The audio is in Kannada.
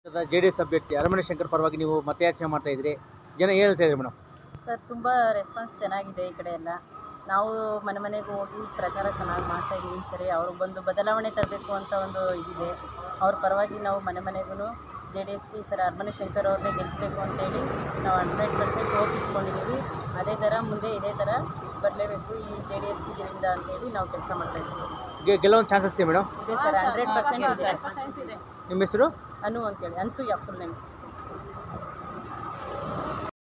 ಜೆ ಡಿ ಎಸ್ ಅಭ್ಯರ್ಥಿ ಅರಮನೆ ಶಂಕರ್ ಪರವಾಗಿ ನೀವು ಮತಯಾಚನೆ ಮಾಡ್ತಾ ಇದ್ರಿ ಜನ ಏನ್ ಹೇಳ್ತಾ ಇದ್ರಿ ಮೇಡಮ್ ಸರ್ ತುಂಬ ರೆಸ್ಪಾನ್ಸ್ ಚೆನ್ನಾಗಿದೆ ಈ ಕಡೆ ಎಲ್ಲ ನಾವು ಮನೆ ಮನೆಗೆ ಹೋಗಿ ಪ್ರಚಾರ ಚೆನ್ನಾಗಿ ಮಾಡ್ತಾ ಇದ್ದೀವಿ ಈ ಸರಿ ಅವ್ರಿಗೆ ಬಂದು ಬದಲಾವಣೆ ತರಬೇಕು ಅಂತ ಒಂದು ಇದಿದೆ ಅವ್ರ ಪರವಾಗಿ ನಾವು ಮನೆ ಮನೆಗೂ ಜೆ ಡಿ ಎಸ್ಗೆ ಈ ಸರಿ ಅರಮನೆ ಶಂಕರ್ ಅವ್ರನ್ನೇ ಗೆಲ್ಲಿಸ್ಬೇಕು ಅಂತೇಳಿ ನಾವು ಹಂಡ್ರೆಡ್ ಪರ್ಸೆಂಟ್ ಹೋಪ್ ಇಟ್ಕೊಂಡಿದ್ದೀವಿ ಅದೇ ಥರ ಮುಂದೆ ಇದೇ ಥರ ಬರಲೇಬೇಕು ಈ ಜೆ ಡಿ ಎಸ್ ಇದರಿಂದ ಅಂತೇಳಿ ನಾವು ಕೆಲಸ ಮಾಡ್ತಾ ಇದ್ದೀವಿ ಗೆ- ಗೆಲ್ಲೋನ್ ಚಾನ್ಸಸ್ ಇದೆ ಮೇಡಮ್ ಇದೆ ಸರ್ ಹಂಡ್ರೆಡ್ ಪರ್ಸೆಂಟ್ ಇದೆ ನಿಮ್ಮ ಹೆಸರು ಅನು ಅಂತೇಳಿ ಅನ್ಸೂಯ ಫುಲ್ ನೇಮ್